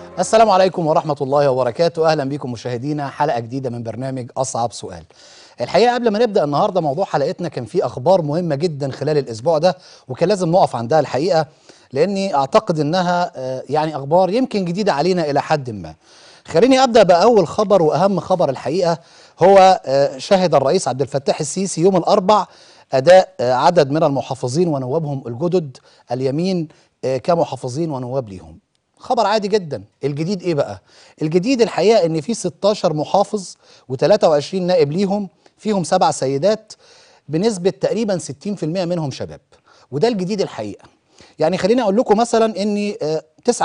السلام عليكم ورحمة الله وبركاته أهلا بكم مشاهدينا حلقة جديدة من برنامج أصعب سؤال الحقيقة قبل ما نبدأ النهاردة موضوع حلقتنا كان فيه أخبار مهمة جدا خلال الأسبوع ده وكان لازم نقف عندها الحقيقة لأني أعتقد أنها آه، يعني أخبار يمكن جديدة علينا إلى حد ما خليني أبدأ بأول خبر وأهم خبر الحقيقة هو آه، شهد الرئيس عبد الفتاح السيسي يوم الأربع أداء آه، عدد من المحافظين ونوابهم الجدد اليمين آه، كمحافظين ونواب ليهم خبر عادي جدا الجديد ايه بقى الجديد الحقيقه ان في 16 محافظ و23 نائب ليهم فيهم سبع سيدات بنسبه تقريبا 60% منهم شباب وده الجديد الحقيقه يعني خليني اقول لكم مثلا ان آه،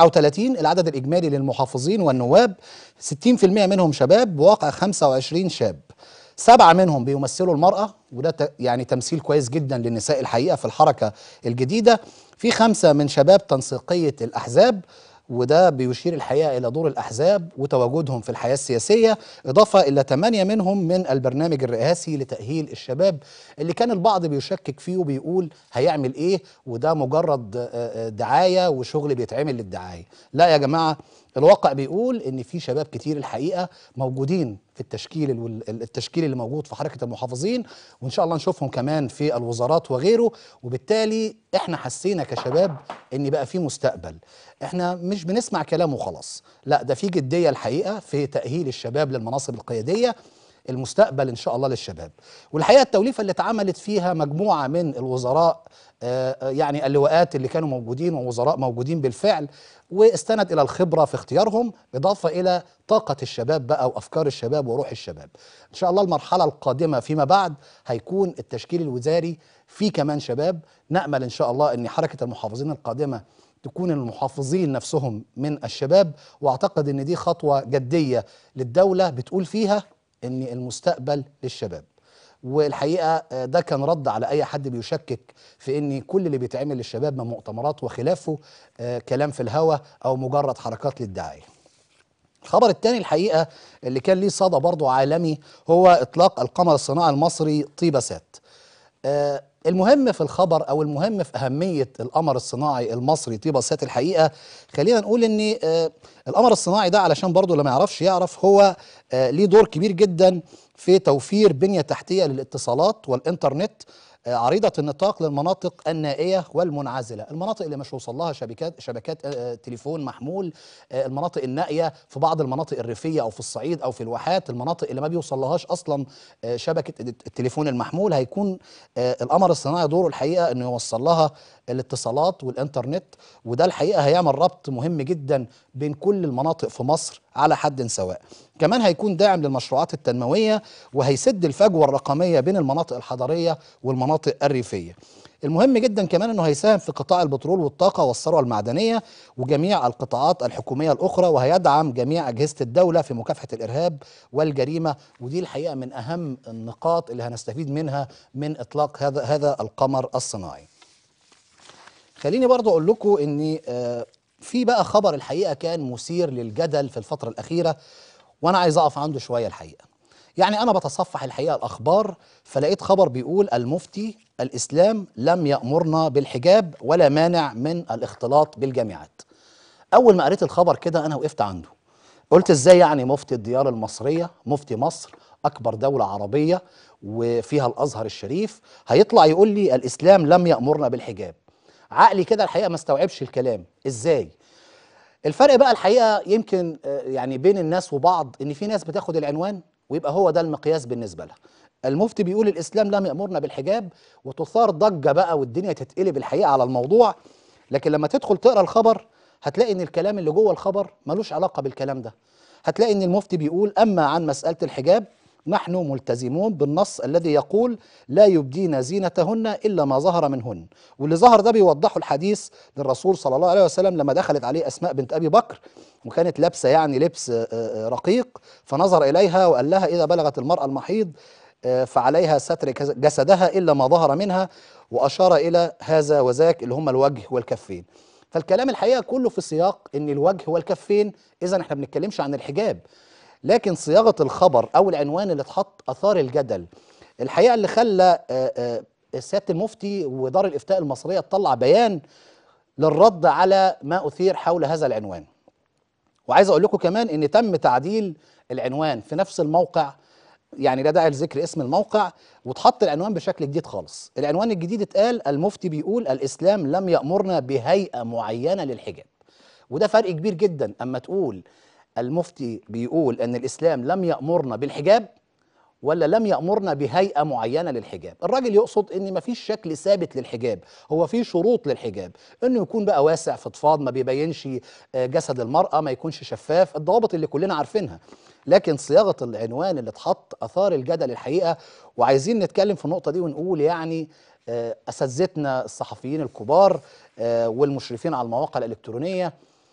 39 العدد الاجمالي للمحافظين والنواب 60% منهم شباب بواقع 25 شاب سبعة منهم بيمثلوا المرأة وده ت- يعني تمثيل كويس جدا للنساء الحقيقة في الحركة الجديدة في خمسة من شباب تنسيقية الأحزاب وده بيشير الحقيقة إلى دور الأحزاب وتواجدهم في الحياة السياسية إضافة إلى ثمانية منهم من البرنامج الرئاسي لتأهيل الشباب اللي كان البعض بيشكك فيه وبيقول هيعمل إيه وده مجرد آه، آه، دعاية وشغل بيتعمل للدعاية لا يا جماعة الواقع بيقول ان في شباب كتير الحقيقه موجودين في التشكيل الول- التشكيل اللي موجود في حركه المحافظين وان شاء الله نشوفهم كمان في الوزارات وغيره وبالتالي احنا حسينا كشباب ان بقى في مستقبل احنا مش بنسمع كلام وخلاص لا ده في جديه الحقيقه في تاهيل الشباب للمناصب القياديه المستقبل ان شاء الله للشباب والحقيقه التوليفه اللي اتعملت فيها مجموعه من الوزراء آه، آه، يعني اللواءات اللي كانوا موجودين ووزراء موجودين بالفعل واستند الى الخبره في اختيارهم اضافه الى طاقه الشباب بقى وافكار الشباب وروح الشباب ان شاء الله المرحله القادمه فيما بعد هيكون التشكيل الوزاري فيه كمان شباب نامل ان شاء الله ان حركه المحافظين القادمه تكون المحافظين نفسهم من الشباب واعتقد ان دي خطوه جديه للدوله بتقول فيها ان المستقبل للشباب والحقيقه آه، ده كان رد على اي حد بيشكك في ان كل اللي بيتعمل للشباب من مؤتمرات وخلافه آه، كلام في الهوا او مجرد حركات للدعايه الخبر الثاني الحقيقه اللي كان ليه صدى برضه عالمي هو اطلاق القمر الصناعي المصري طيبه سات آه، المهم في الخبر او المهم في اهميه القمر الصناعي المصري طيبه سات الحقيقه خلينا نقول ان آه، القمر الصناعي ده علشان برضه اللي ما يعرفش يعرف هو آه، ليه دور كبير جدا في توفير بنيه تحتيه للاتصالات والانترنت آه، عريضة النطاق للمناطق النائية والمنعزلة المناطق اللي مش وصل لها شبكات شبكات آه، آه، تليفون محمول آه، المناطق النائية في بعض المناطق الريفية أو في الصعيد أو في الواحات المناطق اللي ما بيوصل لهاش أصلا آه، شبكة التليفون المحمول هيكون آه، القمر الصناعي دوره الحقيقة أنه يوصل لها الاتصالات والإنترنت وده الحقيقة هيعمل ربط مهم جدا بين كل المناطق في مصر على حد سواء كمان هيكون داعم للمشروعات التنموية وهيسد الفجوة الرقمية بين المناطق الحضرية والمناطق الريفية المهم جدا كمان انه هيساهم في قطاع البترول والطاقه والثروه المعدنيه وجميع القطاعات الحكوميه الاخرى وهيدعم جميع اجهزه الدوله في مكافحه الارهاب والجريمه ودي الحقيقه من اهم النقاط اللي هنستفيد منها من اطلاق هذا هذا القمر الصناعي. خليني برضو اقول لكم ان آه، في بقى خبر الحقيقه كان مثير للجدل في الفتره الاخيره وانا عايز اقف عنده شويه الحقيقه يعني انا بتصفح الحقيقه الاخبار فلقيت خبر بيقول المفتي الاسلام لم يامرنا بالحجاب ولا مانع من الاختلاط بالجامعات اول ما قريت الخبر كده انا وقفت عنده قلت ازاي يعني مفتي الديار المصريه مفتي مصر اكبر دوله عربيه وفيها الازهر الشريف هيطلع يقول لي الاسلام لم يامرنا بالحجاب عقلي كده الحقيقه ما استوعبش الكلام ازاي الفرق بقى الحقيقه يمكن آه، يعني بين الناس وبعض ان في ناس بتاخد العنوان ويبقى هو ده المقياس بالنسبه لها المفتي بيقول الاسلام لم يامرنا بالحجاب وتثار ضجه بقى والدنيا تتقلب الحقيقه على الموضوع لكن لما تدخل تقرا الخبر هتلاقي ان الكلام اللي جوه الخبر ملوش علاقه بالكلام ده هتلاقي ان المفتي بيقول اما عن مساله الحجاب نحن ملتزمون بالنص الذي يقول لا يبدين زينتهن الا ما ظهر منهن واللي ظهر ده بيوضحه الحديث للرسول صلى الله عليه وسلم لما دخلت عليه اسماء بنت ابي بكر وكانت لابسه يعني لبس آه، آه، رقيق فنظر اليها وقال لها اذا بلغت المراه المحيض آه، فعليها ستر كز- جسدها الا ما ظهر منها واشار الى هذا وذاك اللي هم الوجه والكفين فالكلام الحقيقه كله في سياق ان الوجه والكفين اذا احنا بنتكلمش عن الحجاب لكن صياغه الخبر او العنوان اللي اتحط اثار الجدل الحقيقه اللي خلى آه، آه، سياده المفتي ودار الافتاء المصريه تطلع بيان للرد على ما اثير حول هذا العنوان وعايز اقول لكم كمان ان تم تعديل العنوان في نفس الموقع يعني لا داعي لذكر اسم الموقع واتحط العنوان بشكل جديد خالص العنوان الجديد اتقال المفتي بيقول الاسلام لم يامرنا بهيئه معينه للحجاب وده فرق كبير جدا اما تقول المفتي بيقول ان الاسلام لم يامرنا بالحجاب ولا لم يأمرنا بهيئة معينة للحجاب الراجل يقصد ان مفيش شكل ثابت للحجاب هو في شروط للحجاب انه يكون بقى واسع فضفاض ما بيبينش آه، جسد المرأة ما يكونش شفاف الضوابط اللي كلنا عارفينها لكن صياغة العنوان اللي اتحط أثار الجدل الحقيقة وعايزين نتكلم في النقطة دي ونقول يعني آه، أساتذتنا الصحفيين الكبار آه، والمشرفين على المواقع الإلكترونية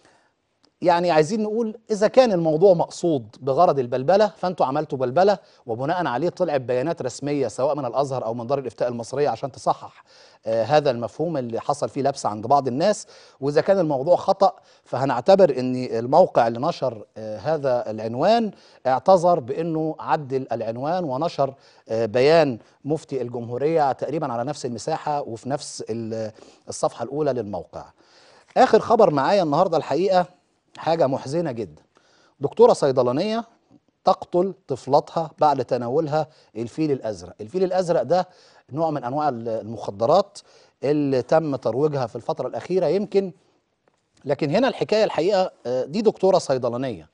يعني عايزين نقول اذا كان الموضوع مقصود بغرض البلبله فانتوا عملتوا بلبله وبناء عليه طلعت بيانات رسميه سواء من الازهر او من دار الافتاء المصريه عشان تصحح آه هذا المفهوم اللي حصل فيه لبس عند بعض الناس واذا كان الموضوع خطا فهنعتبر ان الموقع اللي نشر آه هذا العنوان اعتذر بانه عدل العنوان ونشر آه بيان مفتي الجمهوريه تقريبا على نفس المساحه وفي نفس ال- الصفحه الاولى للموقع اخر خبر معايا النهارده الحقيقه حاجة محزنة جدا دكتورة صيدلانية تقتل طفلتها بعد تناولها الفيل الأزرق الفيل الأزرق ده نوع من أنواع المخدرات اللي تم ترويجها في الفترة الأخيرة يمكن لكن هنا الحكاية الحقيقة آه، دي دكتورة صيدلانية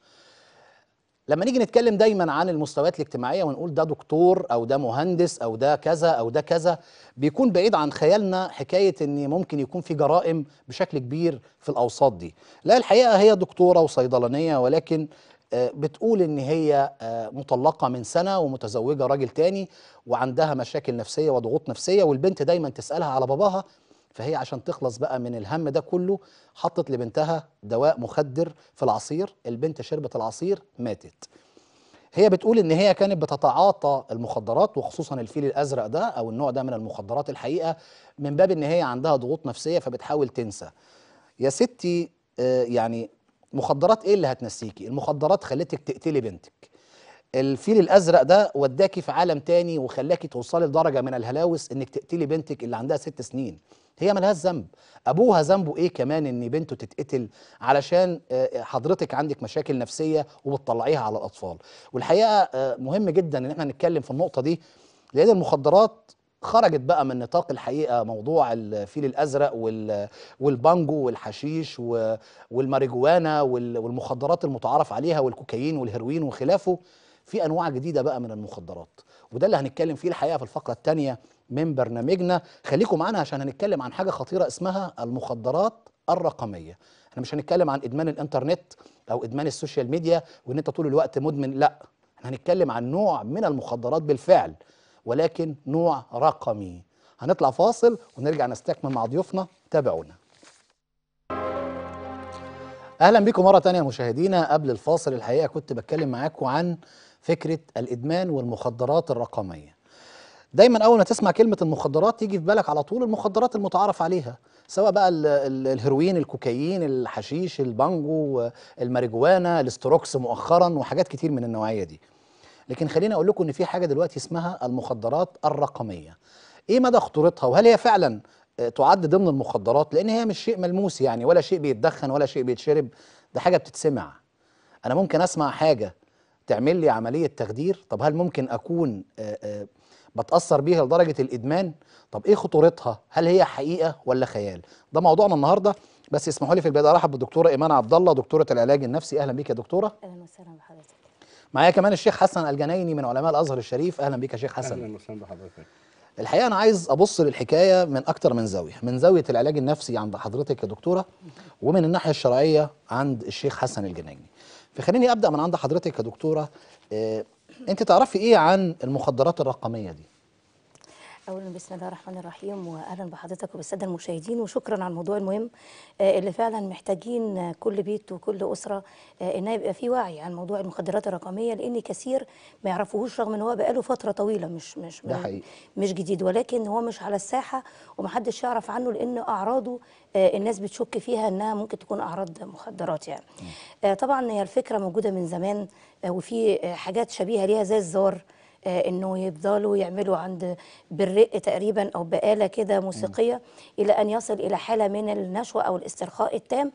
لما نيجي نتكلم دايما عن المستويات الاجتماعيه ونقول ده دكتور او ده مهندس او ده كذا او ده كذا بيكون بعيد عن خيالنا حكايه ان ممكن يكون في جرائم بشكل كبير في الاوساط دي لا الحقيقه هي دكتوره وصيدلانيه ولكن آه، بتقول ان هي آه، مطلقه من سنه ومتزوجه راجل تاني وعندها مشاكل نفسيه وضغوط نفسيه والبنت دايما تسالها على باباها فهي عشان تخلص بقى من الهم ده كله حطت لبنتها دواء مخدر في العصير البنت شربت العصير ماتت هي بتقول ان هي كانت بتتعاطى المخدرات وخصوصا الفيل الازرق ده او النوع ده من المخدرات الحقيقه من باب ان هي عندها ضغوط نفسيه فبتحاول تنسى يا ستي آه، يعني مخدرات ايه اللي هتنسيكي المخدرات خلتك تقتلي بنتك الفيل الازرق ده وداكي في عالم تاني وخلاكي توصلي لدرجه من الهلاوس انك تقتلي بنتك اللي عندها ست سنين هي ملهاش ذنب ابوها ذنبه ايه كمان ان بنته تتقتل علشان آه، حضرتك عندك مشاكل نفسيه وبتطلعيها على الاطفال والحقيقه آه، مهم جدا ان احنا نتكلم في النقطه دي لان المخدرات خرجت بقى من نطاق الحقيقه موضوع الفيل الازرق وال- والبانجو والحشيش و- والماريجوانا وال- والمخدرات المتعارف عليها والكوكايين والهيروين وخلافه في انواع جديده بقى من المخدرات وده اللي هنتكلم فيه الحقيقه في الفقره الثانيه من برنامجنا خليكم معانا عشان هنتكلم عن حاجه خطيره اسمها المخدرات الرقميه احنا مش هنتكلم عن ادمان الانترنت او ادمان السوشيال ميديا وان انت طول الوقت مدمن لا احنا هنتكلم عن نوع من المخدرات بالفعل ولكن نوع رقمي هنطلع فاصل ونرجع نستكمل مع ضيوفنا تابعونا اهلا بكم مره تانية مشاهدينا قبل الفاصل الحقيقه كنت بتكلم معاكم عن فكره الادمان والمخدرات الرقميه دايما اول ما تسمع كلمه المخدرات تيجي في بالك على طول المخدرات المتعارف عليها سواء بقى ال- ال- الهيروين الكوكايين الحشيش البانجو الماريجوانا الاستروكس مؤخرا وحاجات كتير من النوعيه دي لكن خليني اقول لكم ان في حاجه دلوقتي اسمها المخدرات الرقميه ايه مدى خطورتها وهل هي فعلا آه، تعد ضمن المخدرات لان هي مش شيء ملموس يعني ولا شيء بيتدخن ولا شيء بيتشرب ده حاجه بتتسمع انا ممكن اسمع حاجه تعمل لي عمليه تخدير طب هل ممكن اكون آه، آه، بتاثر بيها لدرجه الادمان طب ايه خطورتها هل هي حقيقه ولا خيال ده موضوعنا النهارده بس اسمحوا لي في البدايه ارحب بالدكتوره ايمان عبد الله دكتوره العلاج النفسي اهلا بيك يا دكتوره اهلا وسهلا بحضرتك معايا كمان الشيخ حسن الجنايني من علماء الازهر الشريف اهلا بيك يا شيخ حسن اهلا وسهلا بحضرتك الحقيقه انا عايز ابص للحكايه من اكتر من زاويه من زاويه العلاج النفسي عند حضرتك يا دكتوره ومن الناحيه الشرعيه عند الشيخ حسن الجنايني فخليني ابدا من عند حضرتك يا دكتوره آه، انت تعرفي ايه عن المخدرات الرقميه دي اولا بسم الله الرحمن الرحيم واهلا بحضرتك وبالساده المشاهدين وشكرا على الموضوع المهم آه، اللي فعلا محتاجين آه، كل بيت وكل اسره آه، انها يبقى في وعي عن موضوع المخدرات الرقميه لان كثير ما يعرفوهوش رغم ان هو بقاله فتره طويله مش مش ده من- حقيقي. مش جديد ولكن هو مش على الساحه ومحدش يعرف عنه لان اعراضه آه، الناس بتشك فيها انها ممكن تكون اعراض مخدرات يعني آه، طبعا هي الفكره موجوده من زمان آه، وفي آه، حاجات شبيهه ليها زي الزار آه، انه يفضلوا يعملوا عند بالرق تقريبا او بآلة كده موسيقيه الى ان يصل الى حاله من النشوه او الاسترخاء التام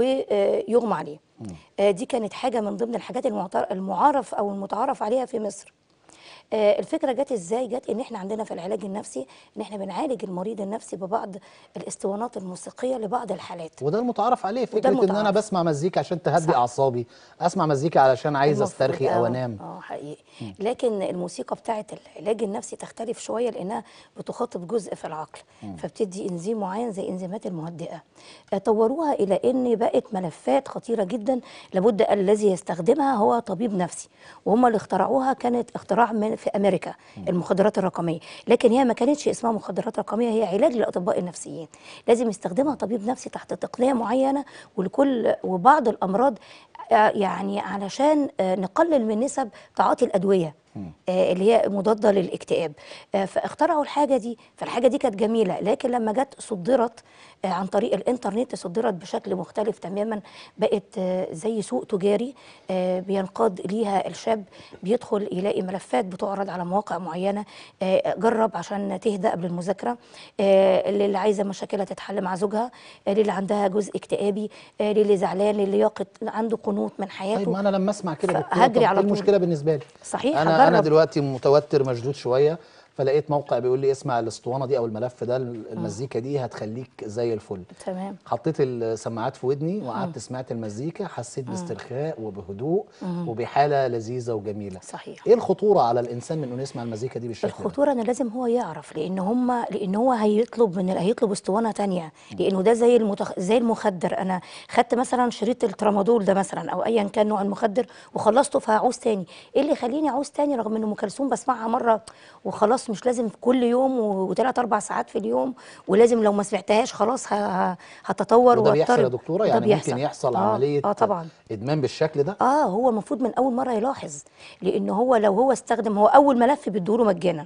ويغمى عليه آه، دي كانت حاجه من ضمن الحاجات المعتر- المعرف او المتعارف عليها في مصر آه، الفكره جت ازاي جت ان احنا عندنا في العلاج النفسي ان احنا بنعالج المريض النفسي ببعض الاسطوانات الموسيقيه لبعض الحالات وده المتعارف عليه وده فكره ان انا المتعارف. بسمع مزيكا عشان تهدي صح. اعصابي اسمع مزيكا علشان عايز المفروض استرخي او آه، انام اه حقيقي لكن الموسيقى بتاعه العلاج النفسي تختلف شويه لانها بتخاطب جزء في العقل فبتدي انزيم معين زي انزيمات المهدئه آه، طوروها الى ان بقت ملفات خطيره جدا لابد الذي يستخدمها هو طبيب نفسي وهم اللي اخترعوها كانت اختراع من في امريكا المخدرات الرقميه لكن هي ما كانتش اسمها مخدرات رقميه هي علاج للاطباء النفسيين لازم يستخدمها طبيب نفسي تحت تقنيه معينه ولكل وبعض الامراض آه، يعني علشان آه، نقلل من نسب تعاطي الادويه آه، اللي هي مضاده للاكتئاب آه، فاخترعوا الحاجه دي فالحاجه دي كانت جميله لكن لما جت صدرت آه، عن طريق الانترنت صدرت بشكل مختلف تماما بقت آه، زي سوق تجاري آه، بينقاد ليها الشاب بيدخل يلاقي ملفات بتعرض على مواقع معينه آه، جرب عشان تهدى قبل المذاكره آه، اللي عايزه مشاكلها تتحل مع زوجها آه، للي عندها جزء اكتئابي آه، للي زعلان للي يقت عنده قنوط من حياته طيب ما انا لما اسمع كده دكتور فهجري طب على ايه طول. المشكله بالنسبه لي صحيح انا انا هجرب. دلوقتي متوتر مشدود شويه فلقيت موقع بيقول لي اسمع الاسطوانه دي او الملف ده المزيكا دي هتخليك زي الفل تمام حطيت السماعات في ودني وقعدت سمعت المزيكا حسيت باسترخاء وبهدوء وبحاله لذيذه وجميله صحيح ايه الخطوره على الانسان من انه يسمع المزيكا دي بالشكل ده الخطوره ان لازم هو يعرف لان هم لان هو هيطلب من هيطلب اسطوانه تانية لانه ده زي المتخ... زي المخدر انا خدت مثلا شريط الترامادول ده مثلا او ايا كان نوع المخدر وخلصته فهعوز تاني ايه اللي يخليني اعوز تاني رغم ان ام كلثوم بسمعها مره وخلاص مش لازم كل يوم وثلاث اربع ساعات في اليوم ولازم لو ما سمعتهاش خلاص ه... ه- هتطور وده بيحصل يا وهضطرب. دكتوره وده يعني بيحصل. ممكن يحصل آه. عمليه اه طبعا ادمان بالشكل ده اه هو المفروض من اول مره يلاحظ لان هو لو هو استخدم هو اول ملف بيدوله مجانا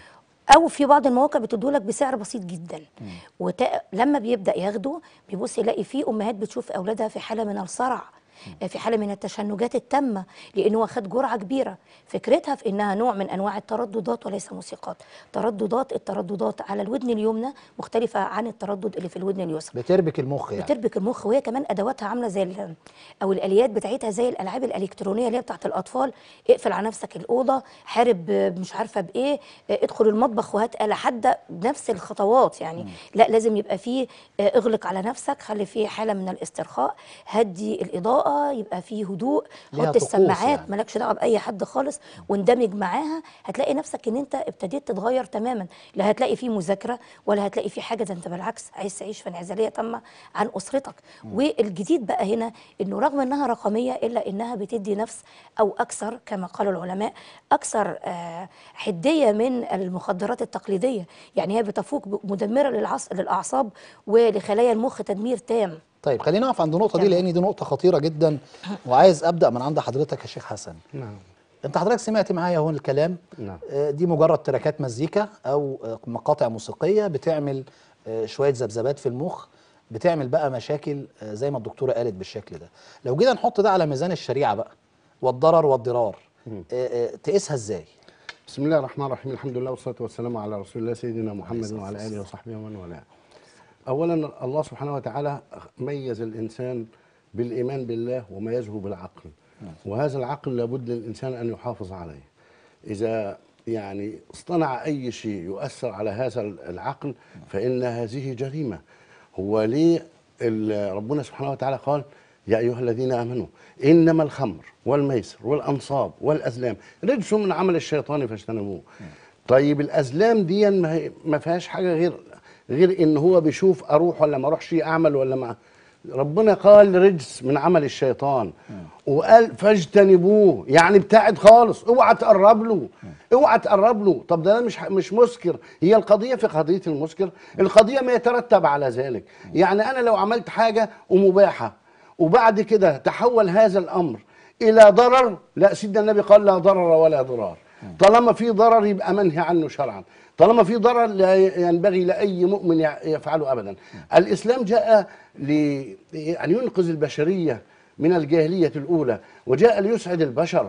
او في بعض المواقع بتدولك بسعر بسيط جدا وت... لما بيبدا ياخده بيبص يلاقي في امهات بتشوف اولادها في حاله من الصرع في حاله من التشنجات التامه لان هو خد جرعه كبيره فكرتها في انها نوع من انواع الترددات وليس موسيقات ترددات الترددات على الودن اليمنى مختلفه عن التردد اللي في الودن اليسرى بتربك المخ يعني بتربك المخ وهي كمان ادواتها عامله زي ال- او الاليات بتاعتها زي الالعاب الالكترونيه اللي هي بتاعت الاطفال اقفل على نفسك الاوضه حارب ب- مش عارفه بايه اه، ادخل المطبخ وهات اله حاده بنفس الخطوات يعني لا لازم يبقى فيه اه، اغلق على نفسك خلي فيه حاله من الاسترخاء هدي الاضاءه يبقى فيه هدوء ليها حط طقوس السماعات يعني. مالكش دعوه باي حد خالص واندمج معاها هتلاقي نفسك ان انت ابتديت تتغير تماما لا هتلاقي فيه مذاكره ولا هتلاقي فيه حاجه ده انت بالعكس عايز تعيش في انعزاليه تامه عن اسرتك والجديد بقى هنا انه رغم انها رقميه الا انها بتدي نفس او اكثر كما قال العلماء اكثر آه، حديه من المخدرات التقليديه يعني هي بتفوق ب- مدمره للعص للاعصاب ولخلايا المخ تدمير تام طيب خلينا نقف عند النقطه دي تمام. لان دي نقطه خطيره جدا وعايز ابدا من عند حضرتك يا شيخ حسن نعم انت حضرتك سمعت معايا اهو الكلام نعم. آه، دي مجرد تراكات مزيكا او آه، مقاطع موسيقيه بتعمل آه، شويه ذبذبات في المخ بتعمل بقى مشاكل آه، زي ما الدكتوره قالت بالشكل ده لو جينا نحط ده على ميزان الشريعه بقى والضرر والضرار آه، آه، تقيسها ازاي بسم الله الرحمن الرحيم الحمد لله والصلاة والسلام على رسول الله سيدنا محمد وعلى آله وصحبه ومن والاه أولا الله سبحانه وتعالى ميز الإنسان بالإيمان بالله وميزه بالعقل وهذا العقل لابد للإنسان أن يحافظ عليه إذا يعني اصطنع أي شيء يؤثر على هذا العقل فإن هذه جريمة هو ليه ال- ربنا سبحانه وتعالى قال يا أيها الذين آمنوا إنما الخمر والميسر والأنصاب والأزلام رجس من عمل الشيطان فاجتنبوه طيب الأزلام دي ما هي- ما فيهاش حاجة غير غير إن هو بيشوف أروح ولا ما أروحش أعمل ولا ما ربنا قال رجس من عمل الشيطان وقال فاجتنبوه يعني ابتعد خالص اوعى تقرب له اوعى تقرب له طب ده مش مش مسكر هي القضيه في قضيه المسكر القضيه ما يترتب على ذلك يعني انا لو عملت حاجه ومباحه وبعد كده تحول هذا الامر الى ضرر لا سيدنا النبي قال لا ضرر ولا ضرار طالما في ضرر يبقى منهي عنه شرعا طالما في ضرر لا ينبغي لاي مؤمن يع- يفعله ابدا الاسلام جاء لي ان ينقذ البشريه من الجاهليه الاولى وجاء ليسعد البشر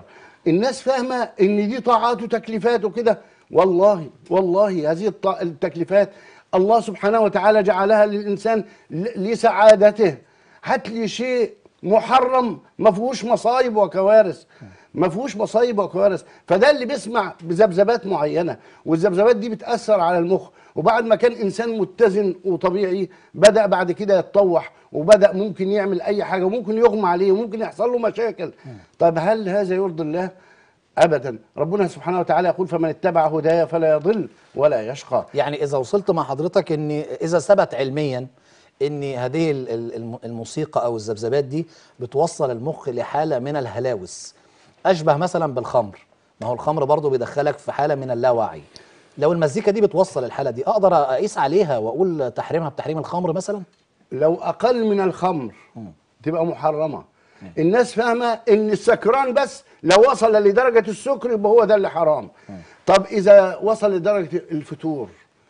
الناس فاهمه ان دي طاعات وتكليفات وكده والله والله هذه الط- التكليفات الله سبحانه وتعالى جعلها للانسان ل- لسعادته هات لي شيء محرم ما فيهوش مصايب وكوارث ما فيهوش مصايب وكوارث فده اللي بيسمع بذبذبات معينه والذبذبات دي بتاثر على المخ وبعد ما كان انسان متزن وطبيعي بدا بعد كده يتطوح وبدا ممكن يعمل اي حاجه وممكن يغمى عليه وممكن يحصل له مشاكل طب هل هذا يرضي الله ابدا ربنا سبحانه وتعالى يقول فمن اتبع هدايا فلا يضل ولا يشقى يعني اذا وصلت مع حضرتك ان اذا ثبت علميا ان هذه ال- ال- الم- الموسيقى او الذبذبات دي بتوصل المخ لحاله من الهلاوس اشبه مثلا بالخمر ما هو الخمر برضه بيدخلك في حاله من اللاوعي لو المزيكا دي بتوصل الحاله دي اقدر اقيس عليها واقول تحريمها بتحريم الخمر مثلا لو اقل من الخمر تبقى محرمه الناس فاهمه ان السكران بس لو وصل لدرجه السكر يبقى هو ده اللي حرام طب اذا وصل لدرجه الفتور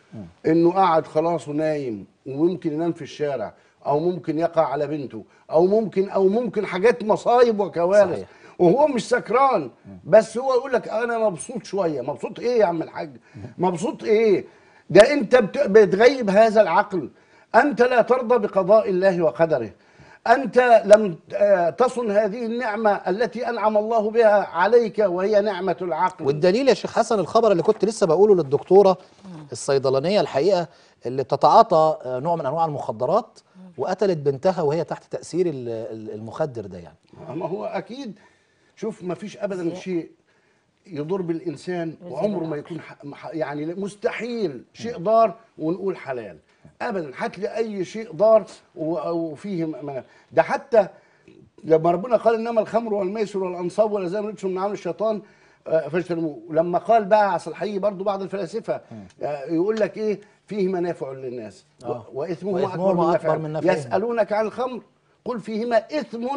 انه قاعد خلاص ونايم وممكن ينام في الشارع او ممكن يقع على بنته او ممكن او ممكن حاجات مصايب وكوارث صحيح. وهو مش سكران بس هو يقول لك انا مبسوط شويه مبسوط ايه يا عم الحاج مبسوط ايه ده انت بت- بتغيب هذا العقل انت لا ترضى بقضاء الله وقدره انت لم آه، تصن هذه النعمه التي انعم الله بها عليك وهي نعمه العقل والدليل يا شيخ حسن الخبر اللي كنت لسه بقوله للدكتوره الصيدلانيه الحقيقه اللي بتتعاطى آه، نوع من انواع المخدرات وقتلت بنتها وهي تحت تاثير ال- ال- المخدر ده يعني ما هو اكيد شوف ما فيش ابدا شيء يضر بالانسان وعمره ما يكون ح- مح- يعني مستحيل شيء ضار ونقول حلال ابدا هات لي اي شيء ضار و- وفيه م- ده حتى لما ربنا قال انما الخمر والميسر والانصاب والازلام رجس من عمل الشيطان آه، فاجتنبوه لما قال بقى اصل الحقيقي برضو بعض الفلاسفه آه، يقول لك ايه فيه منافع للناس و- آه. واثمهما وإثمهما اكبر من أكبر من نفعهما نفعهما. يسالونك عن الخمر قل فيهما اثم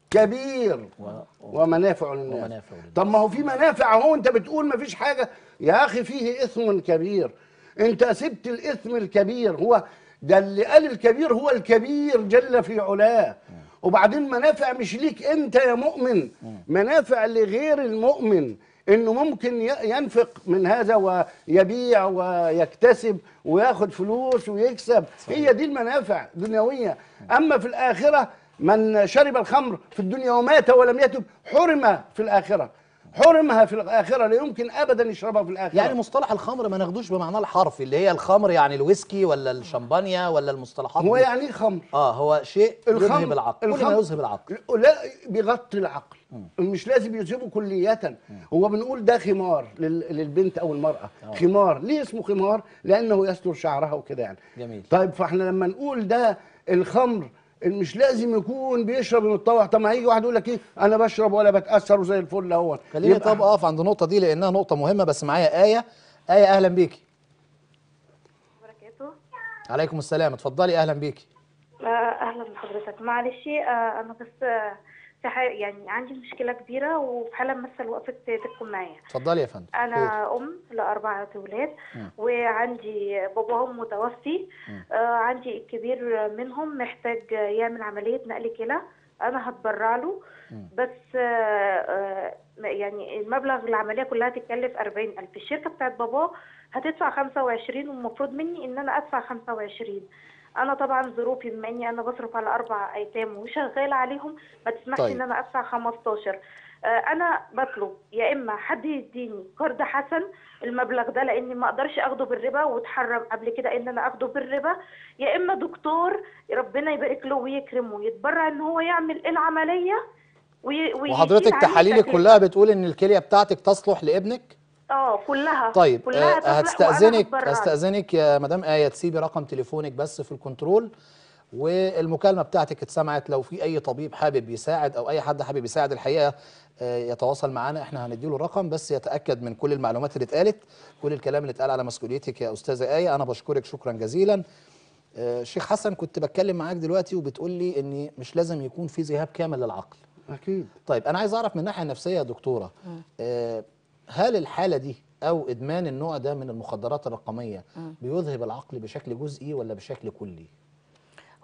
كبير ومنافع للناس ومنافع للناس. طب ما هو في منافع اهو انت بتقول ما فيش حاجه يا اخي فيه اثم كبير انت سبت الاثم الكبير هو ده اللي قال الكبير هو الكبير جل في علاه وبعدين منافع مش ليك انت يا مؤمن منافع لغير المؤمن انه ممكن ي- ينفق من هذا ويبيع ويكتسب وياخد فلوس ويكسب هي دي المنافع دنيويه اما في الاخره من شرب الخمر في الدنيا ومات ولم يتب حرم في الاخره حرمها في الاخره لا يمكن ابدا يشربها في الاخره يعني مصطلح الخمر ما ناخدوش بمعناه الحرفي اللي هي الخمر يعني الويسكي ولا الشمبانيا ولا المصطلحات هو دي. يعني ايه خمر اه هو شيء يذهب العقل كل ما يذهب العقل لا بيغطي العقل مش لازم يذهبه كلية هو بنقول ده خمار لل- للبنت او المرأة خمار ليه اسمه خمار لانه يستر شعرها وكده يعني جميل. طيب فاحنا لما نقول ده الخمر مش لازم يكون بيشرب ويتطوع طب ما هيجي واحد يقول لك ايه انا بشرب ولا بتاثر وزي الفل اهو خليني يبقى- طب اقف عند النقطه دي لانها نقطه مهمه بس معايا ايه ايه اهلا بيكي وبركاته عليكم السلام اتفضلي اهلا بيكي آه، اهلا بحضرتك معلش آه، انا بس آه، في حاجة يعني عندي مشكله كبيره وفي حاله مثل وقفت تكون معايا اتفضلي يا فندم خير. انا ام لاربعه اولاد وعندي باباهم متوفي آه، عندي الكبير منهم محتاج يعمل عمليه نقل كلى انا هتبرع له بس آه، آه، يعني المبلغ العمليه كلها تتكلف 40000 الشركه بتاعت باباه هتدفع 25 والمفروض مني ان انا ادفع 25 انا طبعا ظروفي بما اني انا بصرف على اربع ايتام وشغاله عليهم ما تسمحش طيب. ان انا ادفع 15 آه، انا بطلب يا اما حد يديني قرض حسن المبلغ ده لاني ما اقدرش اخده بالربا واتحرم قبل كده ان انا اخده بالربا يا اما دكتور ربنا يبارك له ويكرمه يتبرع ان هو يعمل العمليه وي... ويشيل وحضرتك عني تحاليلك التكلفة. كلها بتقول ان الكليه بتاعتك تصلح لابنك اه كلها طيب كلها آه، تصلح وأنا هستأذنك هتبرع له. هستأذنك يا مدام آية تسيبي رقم تليفونك بس في الكنترول والمكالمة بتاعتك اتسمعت لو في أي طبيب حابب يساعد أو أي حد حابب يساعد الحقيقة آه، يتواصل معنا احنا هنديله الرقم بس يتأكد من كل المعلومات اللي اتقالت كل الكلام اللي اتقال على مسؤوليتك يا أستاذة آية أنا بشكرك شكرا جزيلا آه، شيخ حسن كنت بتكلم معاك دلوقتي وبتقول لي ان مش لازم يكون في ذهاب كامل للعقل اكيد طيب انا عايز اعرف من الناحيه النفسيه يا دكتوره آه هل الحاله دي او ادمان النوع ده من المخدرات الرقميه بيذهب العقل بشكل جزئي ولا بشكل كلي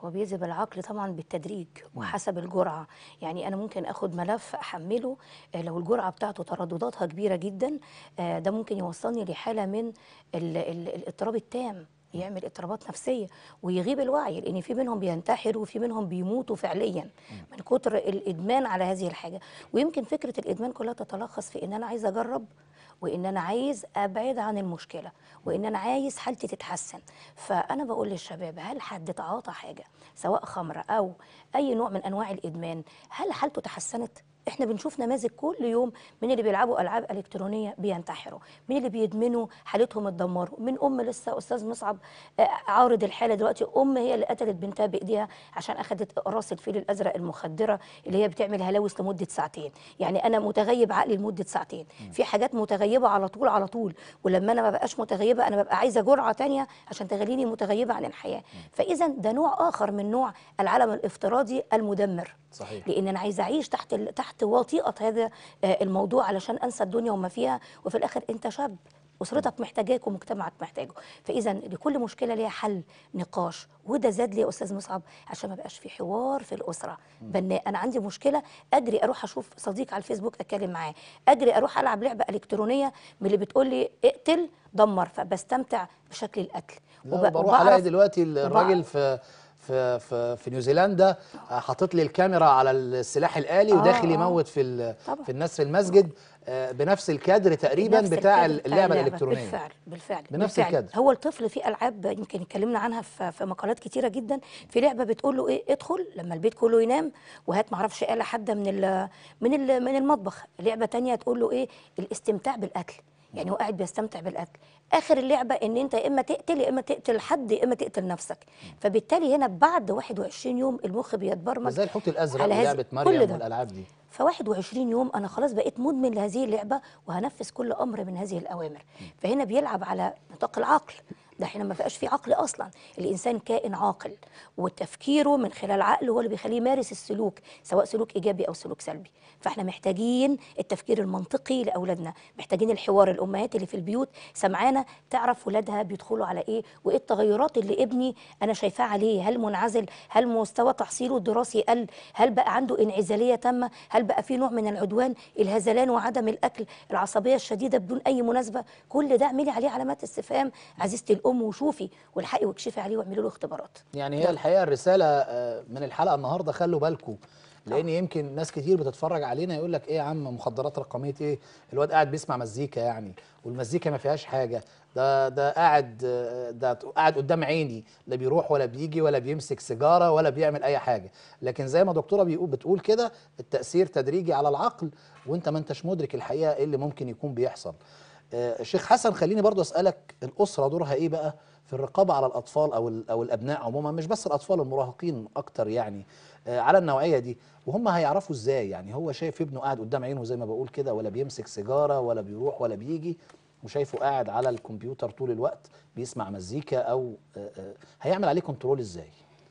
هو بيذهب العقل طبعا بالتدريج وحسب الجرعه يعني انا ممكن اخد ملف احمله آه، لو الجرعه بتاعته تردداتها كبيره جدا آه، ده ممكن يوصلني لحاله من ال- ال- الاضطراب التام يعمل اضطرابات نفسيه ويغيب الوعي لان في منهم بينتحروا وفي منهم بيموتوا فعليا من كتر الادمان على هذه الحاجه ويمكن فكره الادمان كلها تتلخص في ان انا عايز اجرب وان انا عايز ابعد عن المشكله وان انا عايز حالتي تتحسن فانا بقول للشباب هل حد تعاطى حاجه سواء خمره او اي نوع من انواع الادمان هل حالته تحسنت احنا بنشوف نماذج كل يوم من اللي بيلعبوا العاب الكترونيه بينتحروا من اللي بيدمنوا حالتهم اتدمروا من ام لسه استاذ مصعب آه، عارض الحاله دلوقتي ام هي اللي قتلت بنتها بايديها عشان اخذت اقراص الفيل الازرق المخدره اللي هي بتعمل هلاوس لمده ساعتين يعني انا متغيب عقلي لمده ساعتين في حاجات متغيبه على طول على طول ولما انا ما بقاش متغيبه انا ببقى عايزه جرعه تانية عشان تخليني متغيبه عن الحياه فاذا ده نوع اخر من نوع العالم الافتراضي المدمر صحيح. لان انا عايزه اعيش تحت ال- تحت وطيئه هذا آه، الموضوع علشان انسى الدنيا وما فيها وفي الاخر انت شاب اسرتك محتاجاك ومجتمعك محتاجه فاذا لكل مشكله ليها حل نقاش وده زاد لي يا استاذ مصعب عشان ما بقاش في حوار في الاسره بناء انا عندي مشكله اجري اروح اشوف صديق على الفيسبوك اتكلم معاه اجري اروح العب لعبه الكترونيه من اللي بتقول لي اقتل دمر فبستمتع بشكل القتل لا وب- بروح الاقي وبعرف- دلوقتي وبع- الراجل في في في, في نيوزيلندا آه، حاطط لي الكاميرا على السلاح الآلي آه، وداخل آه. يموت في ال- طبعا. في الناس في المسجد آه، بنفس الكادر تقريبا بنفس بتاع الكادر اللعبه الالكترونيه بالفعل بالفعل بنفس بالفعل. الكادر. هو الطفل في العاب يمكن اتكلمنا عنها في في مقالات كتيره جدا في لعبه بتقول له ايه ادخل لما البيت كله ينام وهات معرفش آلة حاده من ال من ال من المطبخ لعبه تانية تقول له ايه الاستمتاع بالاكل يعني هو قاعد بيستمتع بالاكل اخر اللعبه ان انت يا اما تقتل يا اما تقتل حد يا اما تقتل نفسك فبالتالي هنا بعد 21 يوم المخ بيتبرمج زي الحوت الازرق على هذه- ولعبه كل مريم ده. والالعاب دي ف 21 يوم انا خلاص بقيت مدمن لهذه اللعبه وهنفذ كل امر من هذه الاوامر فهنا بيلعب على نطاق العقل ده احنا ما بقاش في عقل اصلا الانسان كائن عاقل وتفكيره من خلال عقله هو اللي بيخليه يمارس السلوك سواء سلوك ايجابي او سلوك سلبي فاحنا محتاجين التفكير المنطقي لاولادنا محتاجين الحوار الامهات اللي في البيوت سمعانه تعرف ولادها بيدخلوا على ايه وايه التغيرات اللي ابني انا شايفاه عليه هل منعزل هل مستوى تحصيله الدراسي قل هل بقى عنده انعزاليه تامه هل بقى في نوع من العدوان الهذلان وعدم الاكل العصبيه الشديده بدون اي مناسبه كل ده اعملي عليه علامات استفهام عزيزتي الام وشوفي والحقي واكشفي عليه واعملي له اختبارات يعني هي الحقيقه الرساله آه، من الحلقه النهارده خلوا بالكم لان يمكن ناس كتير بتتفرج علينا يقول لك ايه يا عم مخدرات رقميه ايه الواد قاعد بيسمع مزيكا يعني والمزيكا ما فيهاش حاجه ده ده قاعد آه، ده قاعد قدام عيني لا بيروح ولا بيجي ولا بيمسك سيجاره ولا بيعمل اي حاجه لكن زي ما دكتوره بيقول بتقول كده التاثير تدريجي على العقل وانت ما انتش مدرك الحقيقه ايه اللي ممكن يكون بيحصل آه، شيخ حسن خليني برضو اسالك الاسره دورها ايه بقى في الرقابه على الاطفال او ال- او الابناء عموما مش بس الاطفال المراهقين اكتر يعني آه، على النوعيه دي وهم هيعرفوا ازاي يعني هو شايف ابنه قاعد قدام عينه زي ما بقول كده ولا بيمسك سيجاره ولا بيروح ولا بيجي وشايفه قاعد على الكمبيوتر طول الوقت بيسمع مزيكا او آه، آه، هيعمل عليه كنترول ازاي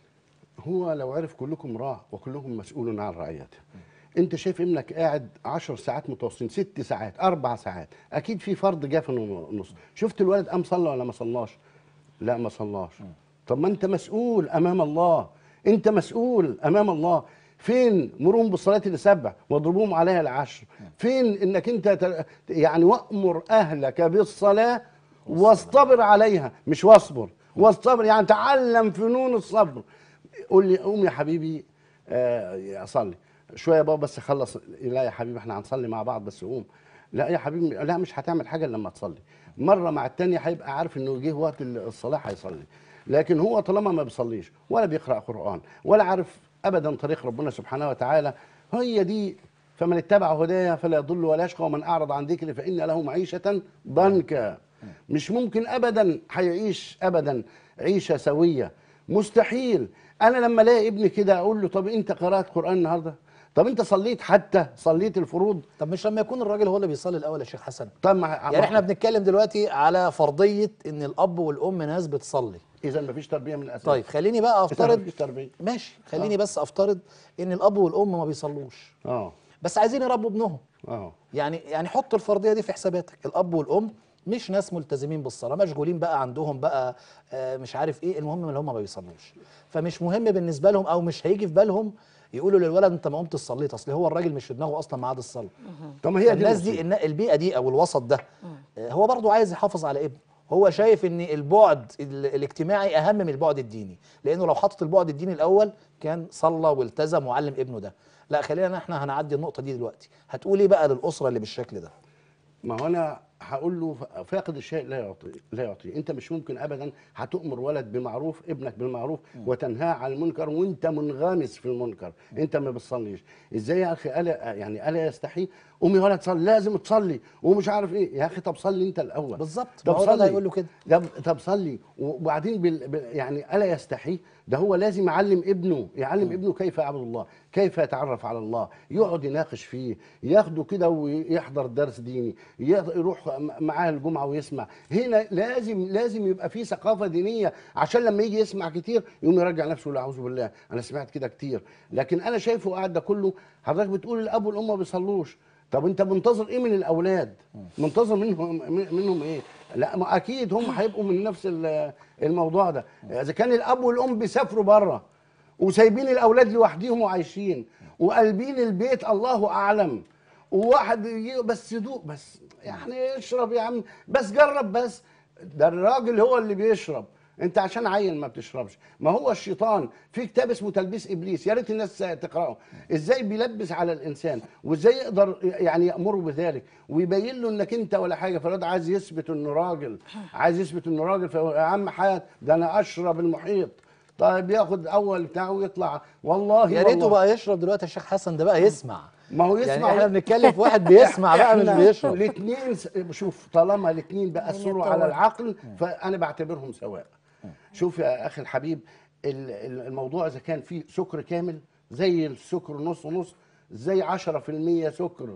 هو لو عرف كلكم راع وكلكم مسؤول عن رعيته انت شايف ابنك قاعد عشر ساعات متواصلين ست ساعات اربع ساعات اكيد في فرض جه في النص شفت الولد قام صلى ولا ما صلاش لا ما صلاش طب ما انت مسؤول امام الله انت مسؤول امام الله فين مرهم بالصلاة لسبع واضربوهم عليها العشر فين انك انت ت- يعني وامر اهلك بالصلاة واصطبر عليها مش واصبر واصطبر يعني تعلم فنون الصبر قول لي قوم يا حبيبي آه، اصلي شويه يا بابا بس خلص لا يا حبيبي احنا هنصلي مع بعض بس قوم لا يا حبيبي لا مش هتعمل حاجه إلا لما تصلي مره مع التانية هيبقى عارف انه جه وقت الصلاه هيصلي لكن هو طالما ما بيصليش ولا بيقرا قران ولا عارف ابدا طريق ربنا سبحانه وتعالى هي دي فمن اتبع هدايا فلا يضل ولا يشقى ومن اعرض عن ذكري فان له معيشه ضنكا مش ممكن ابدا هيعيش ابدا عيشه سويه مستحيل انا لما الاقي ابني كده اقول له طب انت قرات قران النهارده طب انت صليت حتى صليت الفروض طب مش لما يكون الراجل هو اللي بيصلي الاول يا شيخ حسن طب ما يعني احنا بنتكلم دلوقتي على فرضيه ان الاب والام ناس بتصلي اذا ما فيش تربيه من الاساس طيب خليني بقى إذا افترض مفيش تربيه ماشي خليني بس افترض ان الاب والام ما بيصلوش اه بس عايزين يربوا ابنهم اه يعني يعني حط الفرضيه دي في حساباتك الاب والام مش ناس ملتزمين بالصلاه مشغولين بقى عندهم بقى آه، مش عارف ايه المهم ان هم ما بيصلوش فمش مهم بالنسبه لهم او مش هيجي في بالهم يقولوا للولد انت ما قمت صليت اصل هو الراجل مش في دماغه اصلا ميعاد الصلاه طب ما هي دي الناس دي المصيبة. النا- البيئه دي او الوسط ده آه، هو برضو عايز يحافظ على ابنه هو شايف ان البعد ال- الاجتماعي اهم من البعد الديني لانه لو حطت البعد الديني الاول كان صلى والتزم وعلم ابنه ده لا خلينا احنا هنعدي النقطه دي دلوقتي هتقول ايه بقى للاسره اللي بالشكل ده ما هو انا هقول له فاقد الشيء لا يعطي لا يعطي انت مش ممكن ابدا هتؤمر ولد بمعروف ابنك بالمعروف وتنهاه عن المنكر وانت منغمس في المنكر انت ما بتصليش ازاي يا اخي الا يعني الا يستحي قوم يا ولد صلي لازم تصلي ومش عارف ايه يا اخي طب صلي انت الاول بالظبط، طب ما هو ده اللي صلي. هيقول له كده. طب طب صلي وبعدين بال... بال... يعني الا يستحي ده هو لازم يعلم ابنه يعلم ابنه كيف يعبد الله كيف يتعرف على الله يقعد يناقش فيه ياخده كده ويحضر درس ديني يق- يروح م- معاه الجمعه ويسمع هنا لازم لازم يبقى في ثقافه دينيه عشان لما يجي يسمع كتير يقوم يرجع نفسه يقول اعوذ بالله انا سمعت كده كتير لكن انا شايفه قاعد ده كله حضرتك بتقول الاب والام ما بيصلوش طب انت منتظر ايه من الاولاد منتظر منهم منهم ايه لا ما اكيد هم هيبقوا من نفس ال- الموضوع ده اذا كان الاب والام بيسافروا بره وسايبين الاولاد لوحديهم وعايشين وقلبين البيت الله اعلم وواحد يجي بس دوق بس يعني اشرب يا عم بس جرب بس ده الراجل هو اللي بيشرب انت عشان عيل ما بتشربش ما هو الشيطان في كتاب اسمه تلبيس ابليس يا ريت الناس تقراه ازاي بيلبس على الانسان وازاي يقدر يعني يامره بذلك ويبين له انك انت ولا حاجه فالواد عايز يثبت انه راجل عايز يثبت انه راجل فيا عم حياه ده انا اشرب المحيط طيب ياخد اول بتاعه ويطلع والله يا ريته والله. بقى يشرب دلوقتي يا شيخ حسن ده بقى يسمع ما هو يعني يسمع احنا بنتكلم في واحد بيسمع بقى مش بيشرب الاثنين شوف طالما الاثنين بيأثروا على يتطور. العقل فانا بعتبرهم سواء شوف يا اخي الحبيب ال- ال- الموضوع اذا كان فيه سكر كامل زي السكر نص نص زي 10% سكر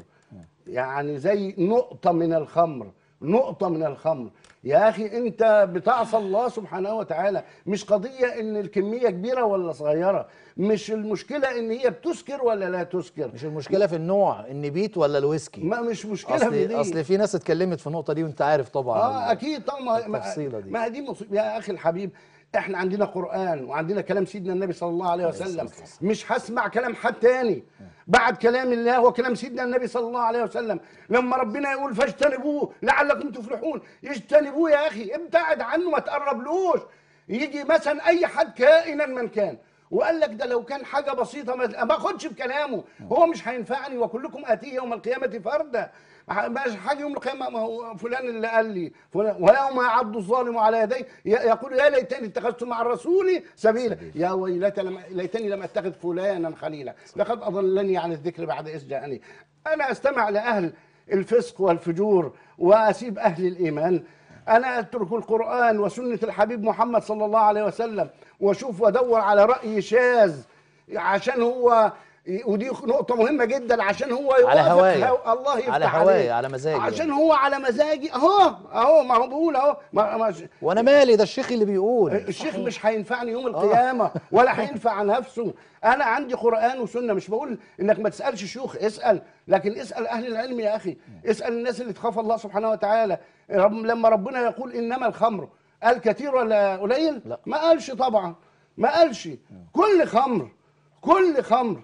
يعني زي نقطة من الخمر نقطة من الخمر يا أخي أنت بتعصى الله سبحانه وتعالى مش قضية إن الكمية كبيرة ولا صغيرة مش المشكلة إن هي بتسكر ولا لا تسكر مش المشكله في النوع النبيت ولا الويسكي ما مش مشكلة في اصل دي اصل في ناس اتكلمت في النقطه دي وانت عارف طبعا اه اكيد طبعا ما- ما التفصيلة دي. ما دي مصيبه يا اخي الحبيب احنا عندنا قران وعندنا كلام سيدنا النبي صلى الله عليه وسلم مش هسمع كلام حد تاني بعد كلام الله وكلام سيدنا النبي صلى الله عليه وسلم لما ربنا يقول فاجتنبوه لعلكم تفلحون اجتنبوه يا اخي ابتعد عنه ما تقربلوش يجي مثلا اي حد كائنا من كان وقال لك ده لو كان حاجه بسيطه ما ما اخدش بكلامه هو مش هينفعني وكلكم اتيه يوم القيامه فردا مش حاجه يوم القيامه ما هو فلان اللي قال لي فلان ويوم يعض الظالم على يديه ي- يقول يا ليتني اتخذت مع الرسول سبيلا يا ويلتى لم ليتني لم اتخذ فلانا خليلا لقد اضلني عن الذكر بعد اذ جاءني انا استمع لاهل الفسق والفجور واسيب اهل الايمان انا اترك القران وسنه الحبيب محمد صلى الله عليه وسلم واشوف وادور على راي شاذ عشان هو ودي نقطة مهمة جدا عشان هو على يوافق هوايا. هو الله يفتح على هوايا، عليه. على مزاجي عشان يعني. هو على مزاجي اهو اهو ما هو بيقول اهو ما ما وانا مالي ده الشيخ اللي بيقول الشيخ مش هينفعني يوم القيامة ولا هينفع نفسه أنا عندي قرآن وسنة مش بقول إنك ما تسألش شيوخ اسأل لكن اسأل أهل العلم يا أخي اسأل الناس اللي تخاف الله سبحانه وتعالى رب لما ربنا يقول إنما الخمر قال كتير ولا قليل لا. ما قالش طبعا ما قالش كل خمر كل خمر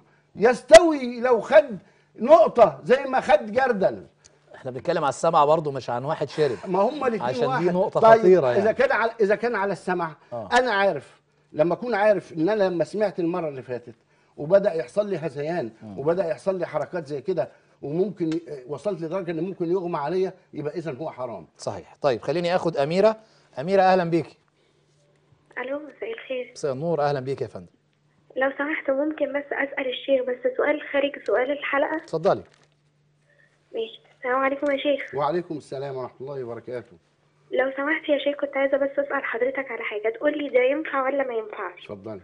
يستوي لو خد نقطة زي ما خد جردل احنا بنتكلم على السمع برضه مش عن واحد شرب ما هم الاثنين عشان دي واحد. نقطة طيب خطيرة يعني. اذا كان على اذا كان على السمع آه. انا عارف لما اكون عارف ان انا لما سمعت المره اللي فاتت وبدا يحصل لي هذيان وبدا يحصل لي حركات زي كده وممكن ي- وصلت لدرجه ان ممكن يغمى عليا يبقى اذا هو حرام صحيح طيب خليني اخد اميره اميره اهلا بيكي الو مساء الخير مساء النور اهلا بيكي يا فندم لو سمحت ممكن بس اسال الشيخ بس سؤال خارج سؤال الحلقه اتفضلي ماشي السلام عليكم يا شيخ وعليكم السلام ورحمه الله وبركاته لو سمحت يا شيخ كنت عايزه بس اسال حضرتك على حاجه تقول لي ده ينفع ولا ما ينفعش اتفضلي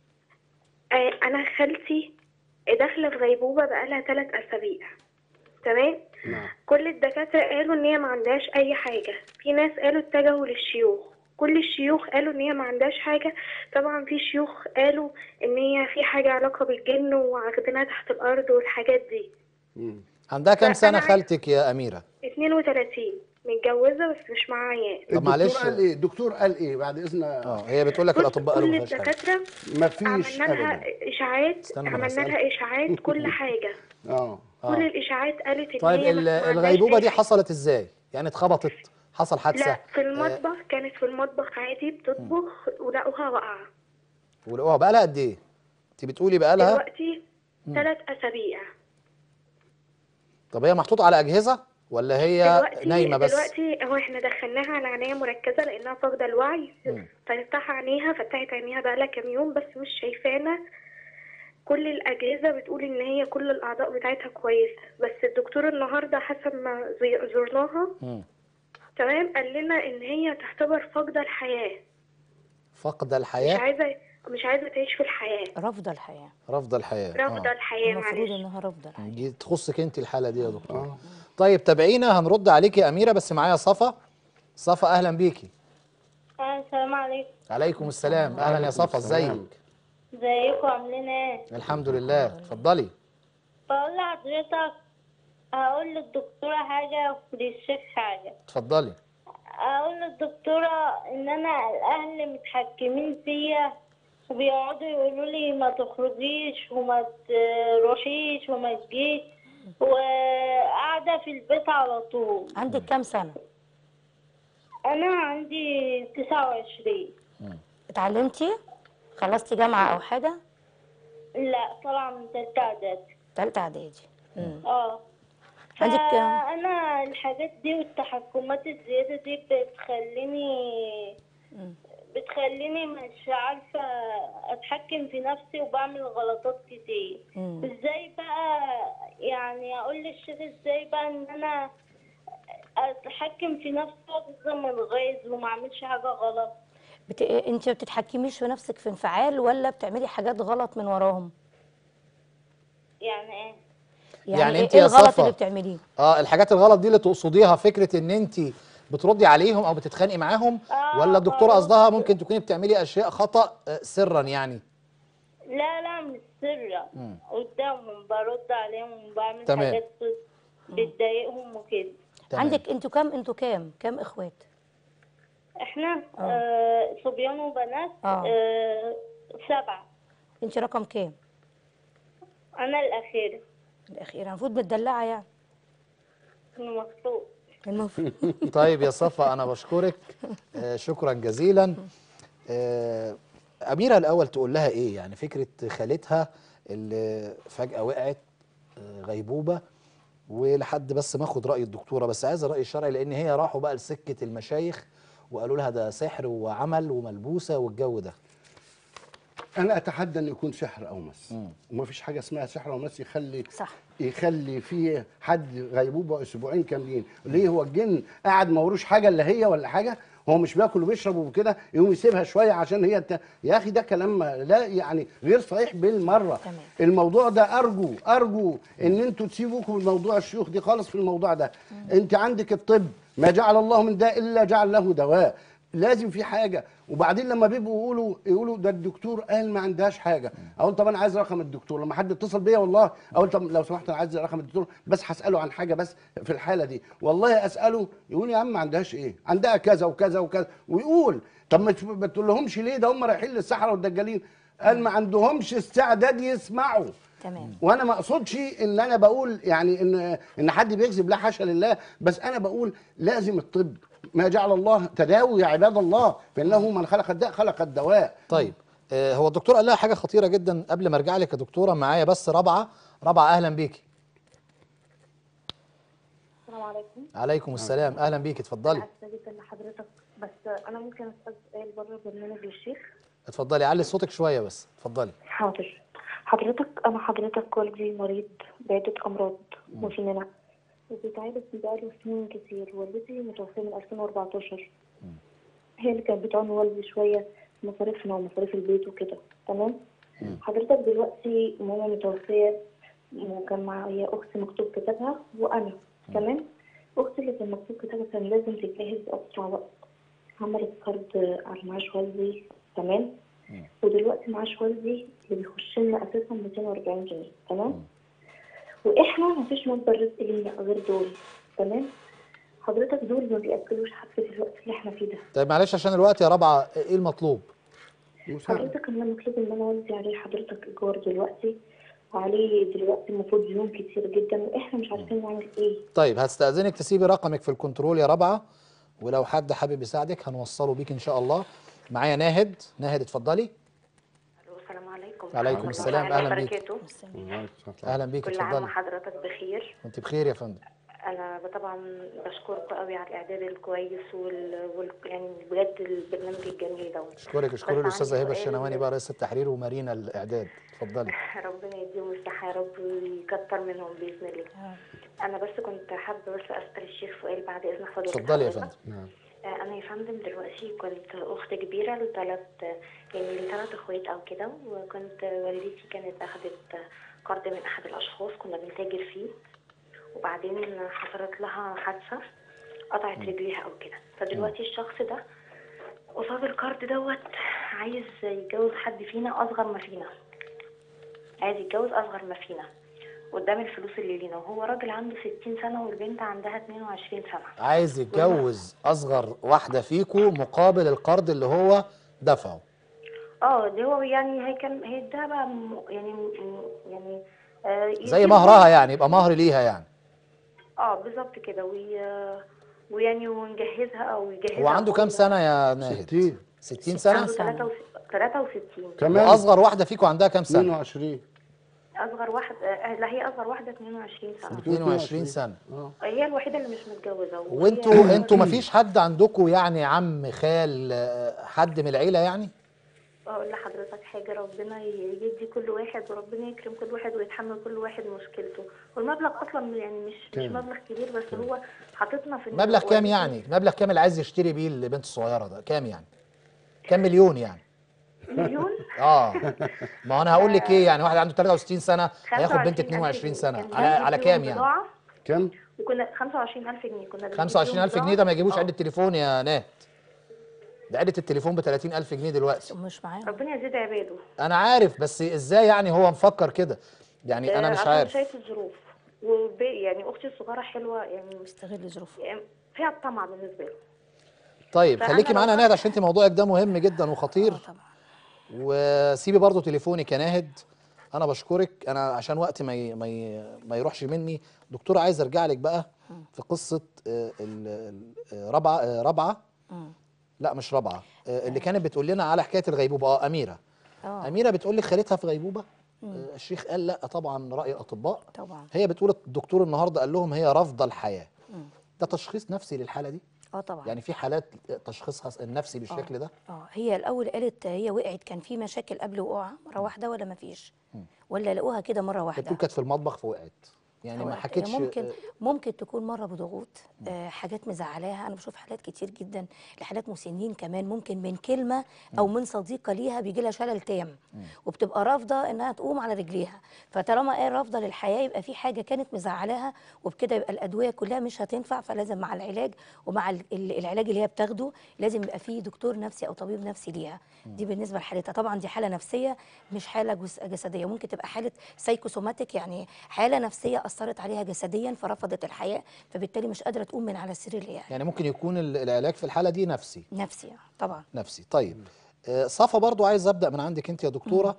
آه انا خالتي داخله في غيبوبه بقالها ثلاث اسابيع تمام نعم كل الدكاتره قالوا ان هي ما عندهاش اي حاجه في ناس قالوا اتجهوا للشيوخ كل الشيوخ قالوا ان هي ما عندهاش حاجه طبعا في شيوخ قالوا ان هي في حاجه علاقه بالجن وعاخدينها تحت الارض والحاجات دي مم. عندها كام لا، سنه أنا عايز- خالتك يا اميره 32 متجوزة بس مش معايا طب معلش. الدكتور قال ايه الدكتور قال ايه بعد اذن اه هي بتقول لك الاطباء قالوا كل ما فيهاش حاجه الدكاترة ما فيش عملنا لها ابدا إشاعات استنى ما أنا عملنا هسألك. لها إشاعات كل حاجة اه آه. كل الإشاعات قالت إن طيب هي ما ال- عندهاش الغيبوبه أي دي حاجة. حصلت ازاي يعني اتخبطت حصل حادثه لا في المطبخ كانت في المطبخ عادي بتطبخ ولقوها واقعة ولقوها بقى لها قد ايه انت بتقولي بقى لها دلوقتي ثلاث أسابيع طب هي محطوطه على اجهزه ولا هي دلوقتي نايمه بس دلوقتي هو احنا دخلناها على عناية مركزة لأنها فاقدة الوعي فنفتح عينيها فتحت عينيها بقالها كام يوم بس مش شايفانا كل الأجهزة بتقول إن هي كل الأعضاء بتاعتها كويسة بس الدكتور النهاردة حسب ما زي- زرناها مم. تمام قال لنا إن هي تعتبر فاقدة الحياة فقد مش الحياه عايزة مش عايزة تعيش في الحياة رافضه الحياه رفض الحياه رافضة آه. الحياة المفروض معلش انها رافضه الحياه دي تخصك انت الحاله دي يا دكتور اه طيب تابعينا هنرد عليكي يا اميره بس معايا صفا صفا اهلا بيكي السلام عليكم عليكم السلام اهلا يا صفا ازيك ازيكم عاملين ايه الحمد لله اتفضلي بقول لحضرتك هقول للدكتورة حاجة وللشيخ حاجة اتفضلي اقول للدكتورة ان انا الاهل متحكمين فيا وبيقعدوا يقولوا لي ما تخرجيش وما تروحيش وما تجيش وقاعدة في البيت على طول عندك كام سنه انا عندي تسعة وعشرين اتعلمتي خلصتي جامعه او حاجه لا طالعة من تالتة اعدادي تالتة اعدادي مم. اه عندك انا الحاجات دي والتحكمات الزياده دي بتخليني بتخليني مش عارفه اتحكم في نفسي وبعمل غلطات كتير مم. ازاي بقى يعني اقول للشيخ ازاي بقى ان انا اتحكم في نفسي واجزم الغيظ وما اعملش حاجه غلط بت... انت ما بتتحكميش في نفسك في انفعال ولا بتعملي حاجات غلط من وراهم يعني ايه يعني, يعني إيه- انت ايه يا الغلط صفا اللي بتعمليه اه الحاجات الغلط دي اللي تقصديها فكره ان انت بتردي عليهم او بتتخانقي معاهم آه، ولا الدكتوره برد. قصدها ممكن تكوني بتعملي اشياء خطا آه، سرا يعني لا لا مش سرة قدامهم برد عليهم وبعمل تمام. حاجات بتضايقهم وكده تمام. عندك انتوا كام انتوا كام كام اخوات احنا آه صبيان وبنات آه. آه سبعة انت رقم كام انا الاخيرة الاخيره المفروض متدلعه يعني المفروض المفروض طيب يا صفا انا بشكرك آه شكرا جزيلا آه اميره الاول تقول لها ايه يعني فكره خالتها اللي فجاه وقعت آه غيبوبه ولحد بس ما اخد راي الدكتوره بس عايز الراي الشرعي لان هي راحوا بقى لسكه المشايخ وقالوا لها ده سحر وعمل وملبوسه والجو ده انا اتحدى ان يكون سحر او مس وما فيش حاجه اسمها سحر او مس يخلي صح. يخلي فيه حد غيبوبه اسبوعين كاملين ليه هو الجن قاعد ما وروش حاجه الا هي ولا حاجه هو مش بياكل وبيشرب وكده يقوم يسيبها شويه عشان هي ت... يا اخي ده كلام لا يعني غير صحيح بالمره تمام. الموضوع ده ارجو ارجو ان انتوا تسيبوكم من موضوع الشيوخ دي خالص في الموضوع ده انت عندك الطب ما جعل الله من داء الا جعل له دواء لازم في حاجه وبعدين لما بيبقوا يقولوا يقولوا ده الدكتور قال ما عندهاش حاجه اقول طب انا عايز رقم الدكتور لما حد اتصل بيا والله اقول طب لو سمحت انا عايز رقم الدكتور بس هساله عن حاجه بس في الحاله دي والله اساله يقول يا عم ما عندهاش ايه عندها كذا وكذا وكذا ويقول طب ما تش- ما تقول لهمش ليه ده هم رايحين للسحره والدجالين قال ما عندهمش استعداد يسمعوا تمام وانا ما اقصدش ان انا بقول يعني ان ان حد بيكذب لا حاشا لله بس انا بقول لازم الطب ما جعل الله تداوي يا عباد الله فانه من خلق الداء خلق الدواء طيب آه هو الدكتور قال لها حاجه خطيره جدا قبل ما ارجع لك يا دكتوره معايا بس رابعه رابعه اهلا بيكي السلام عليكم عليكم السلام اهلا بيكي اتفضلي اسفه جدا لحضرتك بس انا ممكن اسال سؤال بره برنامج للشيخ اتفضلي علي صوتك شويه بس اتفضلي حاضر حضرتك انا حضرتك والدي مريض بعده امراض مزمنه وبيتعالج بقاله سنين كتير والدتي متوفيه من 2014 هي اللي كانت بتعين والدي شويه مصاريفنا ومصاريف البيت وكده تمام حضرتك دلوقتي ماما متوفيه وكان معايا اخت مكتوب كتابها وانا تمام اختي اللي كان مكتوب كتابها كان لازم تتجهز باسرع وقت عملت قرض على معاش والدي تمام ودلوقتي معاش والدي اللي بيخش لنا اساسا 240 جنيه تمام واحنا مفيش مصدر رزق لينا غير دول تمام حضرتك دول ما بيأكلوش حتى في الوقت اللي احنا فيه ده طيب معلش عشان الوقت يا رابعه ايه المطلوب مساعدة حضرتك انا مطلوب ان انا اوزي عليه حضرتك ايجار دلوقتي وعليه دلوقتي المفروض ديون كتير جدا واحنا مش عارفين نعمل ايه طيب هستأذنك تسيبي رقمك في الكنترول يا رابعه ولو حد حابب يساعدك هنوصله بيك ان شاء الله معايا ناهد ناهد اتفضلي السلام عليكم وعليكم ورحمة السلام، الله أهلا بيك. وبركاته. اهلا بيك كل عام اتفضلي وحضرتك بخير انت بخير يا فندم انا طبعا بشكركم قوي على الاعداد الكويس وال... وال... يعني بجد البرنامج الجميل ده اشكرك اشكري بس الاستاذه عندي هبه سؤال. الشنواني بقى رئيس التحرير ومارينا الاعداد اتفضلي ربنا يديهم الصحة يا رب ويكتر منهم بإذن الله. أنا بس كنت حابة بس أسأل الشيخ سؤال بعد إذن حضرتك. اتفضلي يا حضرتك. فندم نعم آه، أنا يا فندم دلوقتي كنت أخت كبيرة لثلاث يعني لثلاث إخوات أو كده وكنت والدتي كانت أخدت قرض من أحد الأشخاص كنا بنتاجر فيه وبعدين حصلت لها حادثة قطعت رجليها أو كده فدلوقتي الشخص ده قصاد القرض دوت عايز يتجوز حد فينا أصغر ما فينا عايز يتجوز أصغر ما فينا قدام الفلوس اللي لينا وهو راجل عنده 60 سنة والبنت عندها 22 سنة عايز يتجوز اصغر واحده فيكو مقابل القرض اللي هو دفعه اه ده هو يعني هي كان هي ده بقى م- يعني م- يعني آه زي يجيب- مهرها يعني يبقى مهر ليها يعني اه بالظبط كده وي ويعني ونجهزها او يجهزها هو عنده كام هو- سنه يا ناهد 60 60 سنه عنده 63 كمان واصغر واحده فيكو عندها كام سنه 22 اصغر واحد آه لا هي اصغر واحده 22 سنه 22 سنه اه هي الوحيده اللي مش متجوزه وهي- وانتوا انتوا ما فيش حد عندكم يعني عم خال آه، حد من العيله يعني اقول لحضرتك حاجه ربنا يدي كل واحد وربنا يكرم كل واحد ويتحمل كل واحد مشكلته والمبلغ اصلا يعني مش مش كام؟ مبلغ كبير بس هو حاططنا في مبلغ كام يعني مبلغ كام اللي عايز يشتري بيه البنت الصغيره ده كام يعني كام مليون يعني مليون اه ما انا هقول لك ايه يعني واحد عنده 63 سنه هياخد بنت 25,000 22 سنه كان على على بندي كام فيهم يعني بضاعة كام؟ وكنا 25000 جنيه كنا بندي 25000 فيهم جنيه ده ما يجيبوش بضاعة. عده تليفون يا نات ده عده التليفون ب 30000 جنيه دلوقتي مش معاهم ربنا يزيد عباده انا عارف بس ازاي يعني هو مفكر كده يعني انا آه، مش عشان عارف شايف الظروف وب... يعني اختي الصغيره حلوه يعني استغل ظروفه يعني فيها الطمع بالنسبه له طيب فأنا خليكي لو معانا يا كنت- ناهد عشان انت موضوعك ده مهم جدا وخطير اه طبعا وسيبي برضو تليفونك يا ناهد انا بشكرك انا عشان وقت ما ي... ما ي... ما يروحش مني دكتوره عايز ارجع لك بقى في قصه آه، ال... ال- آه، رابعه آه، رابعه مم. لا مش رابعه آه، اللي كانت بتقول لنا على حكايه الغيبوبه اه اميره اه اميره بتقول لك خالتها في غيبوبه آه، الشيخ قال لا طبعا راي الاطباء طبعا هي بتقول الدكتور النهارده قال لهم هي رافضه الحياه ده تشخيص نفسي للحاله دي اه طبعا يعني في حالات تشخيصها النفسي بالشكل ده اه هي الاول قالت هي وقعت كان في مشاكل قبل وقوعها مره واحده ولا ما فيش ولا لقوها كده مره هي واحده بتقول كانت في المطبخ فوقعت يعني ما وقت- حكتش ممكن آه، ممكن تكون مره بضغوط آه حاجات مزعلاها انا بشوف حالات كتير جدا لحالات مسنين كمان ممكن من كلمه او من صديقه ليها بيجي لها شلل تام وبتبقى رافضه انها تقوم على رجليها فطالما ايه رافضه للحياه يبقى في حاجه كانت مزعلاها وبكده يبقى الادويه كلها مش هتنفع فلازم مع العلاج ومع ال- ال- العلاج اللي هي بتاخده لازم يبقى في دكتور نفسي او طبيب نفسي ليها دي بالنسبه لحالتها طبعا دي حاله نفسيه مش حاله جس- جسديه ممكن تبقى حاله سايكوسوماتيك يعني حاله نفسيه اثرت عليها جسديا فرفضت الحياه فبالتالي مش قادره تقوم من على السرير اللي هي يعني ممكن يكون ال- العلاج في الحاله دي نفسي نفسي طبعا نفسي طيب آه، صفا برضو عايز ابدا من عندك انت يا دكتوره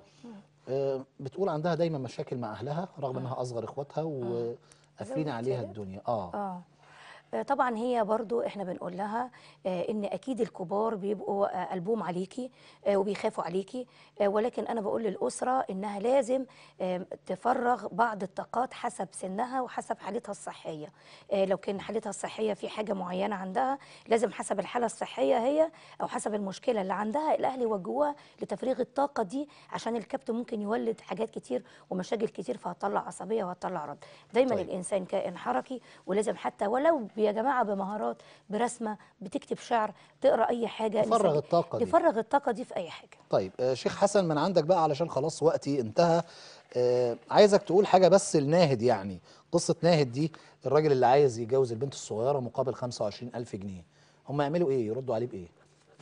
آه، بتقول عندها دايما مشاكل مع اهلها رغم انها اصغر اخواتها وقافلين زوجة عليها كده. الدنيا اه اه آه، طبعا هي برضو احنا بنقول لها آه، ان اكيد الكبار بيبقوا آه، قلبهم عليكي آه، وبيخافوا عليكي آه، ولكن انا بقول للاسره انها لازم آه، تفرغ بعض الطاقات حسب سنها وحسب حالتها الصحيه آه، لو كان حالتها الصحيه في حاجه معينه عندها لازم حسب الحاله الصحيه هي او حسب المشكله اللي عندها الاهل يوجهوها لتفريغ الطاقه دي عشان الكبت ممكن يولد حاجات كتير ومشاكل كتير فهتطلع عصبيه وهتطلع رد دايما طيب. طيب. الانسان كائن حركي ولازم حتى ولو يا جماعه بمهارات برسمه بتكتب شعر تقرا اي حاجه تفرغ نسجل- الطاقة دي. تفرغ الطاقه دي في اي حاجه طيب آه، شيخ حسن من عندك بقى علشان خلاص وقتي انتهى آه، عايزك تقول حاجه بس لناهد يعني قصه ناهد دي الراجل اللي عايز يتجوز البنت الصغيره مقابل 25000 جنيه هم يعملوا ايه يردوا عليه بايه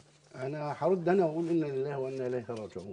انا هرد انا واقول انا لله وانا اليه راجعون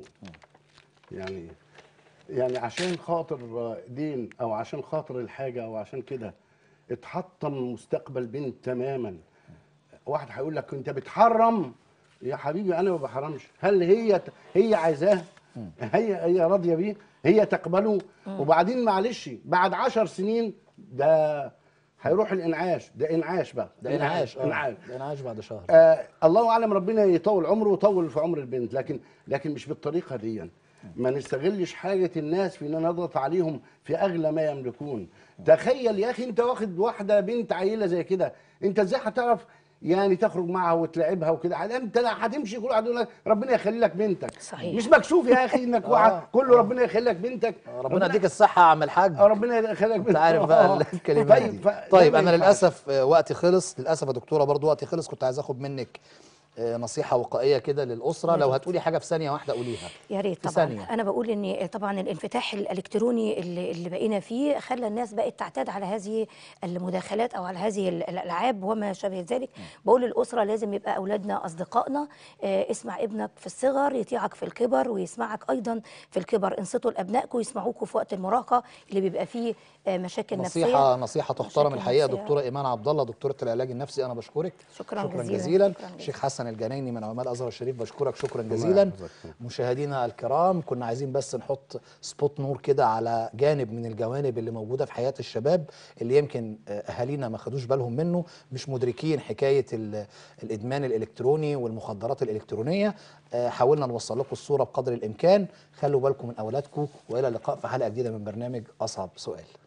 يعني يعني عشان خاطر دين او عشان خاطر الحاجه او عشان كده اتحطم مستقبل بنت تماما واحد هيقول لك انت بتحرم يا حبيبي انا ما بحرمش هل هي هي عايزاه هي هي راضيه بيه هي تقبله وبعدين معلش بعد عشر سنين ده هيروح الانعاش ده انعاش بقى ده انعاش اه انعاش ده انعاش بعد شهر آه الله اعلم ربنا يطول عمره ويطول في عمر البنت لكن لكن مش بالطريقه دي ما نستغلش حاجه الناس في ان نضغط عليهم في اغلى ما يملكون تخيل يا اخي انت واخد واحده بنت عيله زي كده انت ازاي هتعرف يعني تخرج معها وتلعبها وكده على انت لا هتمشي كل واحد يقول لك ربنا يخلي لك بنتك صحيح. مش مكشوف يا اخي انك واحد كله ربنا يخلي لك بنتك ربنا يديك الصحه يا عم الحاج آه، ربنا يخلي لك انت عارف بقى آه. الكلمات طيب دي ف- طيب ده ما انا ينفعش. للاسف آه، وقتي خلص للاسف يا دكتوره برضو وقتي خلص كنت عايز اخد منك آه، نصيحه وقائيه كده للاسره لو هتقولي حاجه في ثانيه واحده قوليها يا ريت في طبعا ثانية. انا بقول ان طبعا الانفتاح الالكتروني اللي, اللي بقينا فيه خلى الناس بقت تعتاد على هذه المداخلات او على هذه ال- الالعاب وما شابه ذلك بقول للاسره لازم يبقى اولادنا اصدقائنا آه، اسمع ابنك في الصغر يطيعك في الكبر ويسمعك ايضا في الكبر انصتوا لابنائكم يسمعوكم في وقت المراهقه اللي بيبقى فيه آه، مشاكل نصيحه نفسيه نصيحه تحترم مشاكل الحقيقه نفسية. دكتوره ايمان عبد الله دكتوره العلاج النفسي انا بشكرك شكراً شكرا جزيلاً. جزيلا شكراً جزيلاً. شيخ حسن الجنايني من علماء الازهر الشريف بشكرك شكرا جزيلا يحفظك. مشاهدينا الكرام كنا عايزين بس نحط سبوت نور كده على جانب من الجوانب اللي موجوده في حياه الشباب اللي يمكن آه، اهالينا ما خدوش بالهم منه مش مدركين حكايه ال- الادمان الالكتروني والمخدرات الالكترونيه آه، حاولنا نوصل لكم الصوره بقدر الامكان خلوا بالكم من اولادكم والى اللقاء في حلقه جديده من برنامج اصعب سؤال